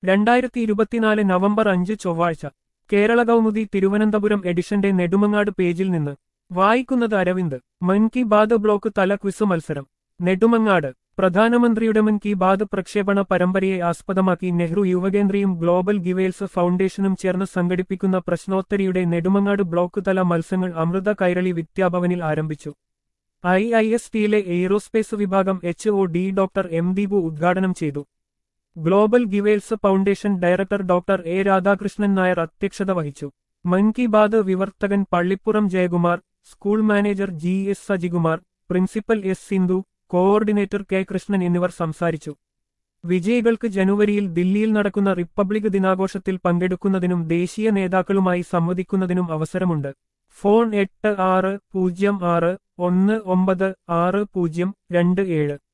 രണ്ടായിരത്തി ഇരുപത്തിനാല് നവംബർ അഞ്ച് ചൊവ്വാഴ്ച കേരള കൗമുദി തിരുവനന്തപുരം എഡിഷന്റെ നെടുമങ്ങാട് പേജിൽ നിന്ന് വായിക്കുന്നത് അരവിന്ദ് മൻ കി ബാത് ബ്ലോക്ക് തല ക്വിസ് മത്സരം നെടുമങ്ങാട് പ്രധാനമന്ത്രിയുടെ മൻ കി ബാത് പ്രക്ഷേപണ പരമ്പരയെ ആസ്പദമാക്കി നെഹ്റു യുവകേന്ദ്രയും ഗ്ലോബൽ ഗിവേൽസ് ഫൗണ്ടേഷനും ചേർന്ന് സംഘടിപ്പിക്കുന്ന പ്രശ്നോത്തരിയുടെ നെടുമങ്ങാട് ബ്ലോക്ക് തല മത്സരങ്ങൾ അമൃത കൈരളി വിദ്യാഭവനിൽ ആരംഭിച്ചു ഐ ഐ എസ് ടിയിലെ എയ്റോസ്പേസ് വിഭാഗം H O D doctor M Deepu ഉദ്ഘാടനം ചെയ്തു ഗ്ലോബൽ ഗിവേൽസ് foundation director doctor A Radhakrishnan Nair അധ്യക്ഷത വഹിച്ചു മൻ കി ബാത് വിവർത്തകൻ Pallippuram Jayakumar school manager G S Sajikumar principal S Sindhu coordinator K Krishnan എന്നിവർ സംസാരിച്ചു വിജയികൾക്ക് ജനുവരിയിൽ ദില്ലിയിൽ നടക്കുന്ന റിപ്പബ്ലിക് ദിനാഘോഷത്തിൽ പങ്കെടുക്കുന്നതിനും ദേശീയ നേതാക്കളുമായി സംവദിക്കുന്നതിനും അവസരമുണ്ട് ഫോൺ എട്ട് ആറ് പൂജ്യം ആറ് ഒന്ന് ഒമ്പത് ആറ് പൂജ്യം രണ്ട് ഏഴ്